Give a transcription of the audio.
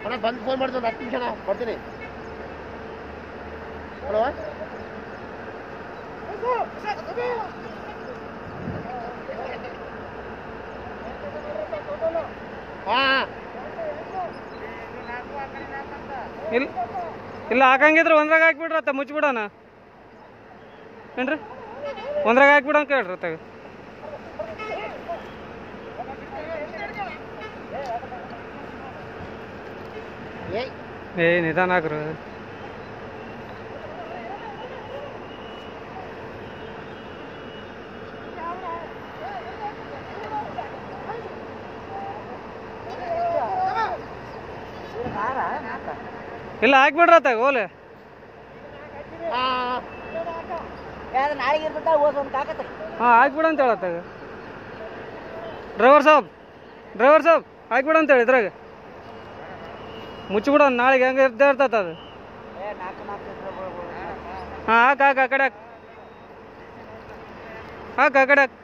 ಅಣ್ಣ ಬಂದು ಫೋನ್ ಮಾಡ್ತೀನಿ ಒಂದು ಹತ್ತು ನಿಮಿಷ ಅಣ್ಣ ಬರ್ತೀನಿ ಹಲೋ ಹಾಂ ಇಲ್ಲ ಇಲ್ಲ ಹಾಕಂಗಿದ್ರೆ ಒಂದ್ರಾಗ ಹಾಕ್ಬಿಡ್ರಿ ಅತ್ತ ಮುಚ್ಚಿಬಿಡೋಣ ಏನ್ರಿ ಒಂದ್ರಾಗ ಹಾಕ್ಬಿಡೋಣ ಕೇಳ್ರಿ ಅತ್ತಾಗ ಏಯ್ ಏ ನಿಧಾನ ಹಾಕ್ರಿ ಇಲ್ಲ ಹಾಕ್ಬಿಡ್ರಿ ಅತ್ತಾಗ ಓಲೆ ಹಾಂ ನಾಳೆಗೆ ಇರ್ತದ ಓದ್ ಒಂದು ಕಾಕತ್ರಿ ಹಾಂ ಹಾಕ್ಬಿಡ ಅಂತ ಹೇಳತ್ತಾಗ ಡ್ರೈವರ್ ಸಾಬ್ ಡ್ರೈವರ್ ಸಾಬ್ ಹಾಕ್ಬಿಡ ಅಂತ ಹೇಳಿ ಇದ್ರಾಗ ಮುಚ್ಚಿಬಿಡೋಣ ನಾಳೆಗೆ ಹೆಂಗೆ ಇರ್ತಾ ಇರ್ತೈತೆ ಅದು ಏ ನಾಲ್ಕು ನಾಲ್ಕು ಇದ್ರೆ ಹಾಂ ಹಾಕ್ ಹಾಕ್ ಆ ಕಡೆ ಹಾಕ್ ಹಾಕ್ ಆ ಕಡೆ ಹಾಕ್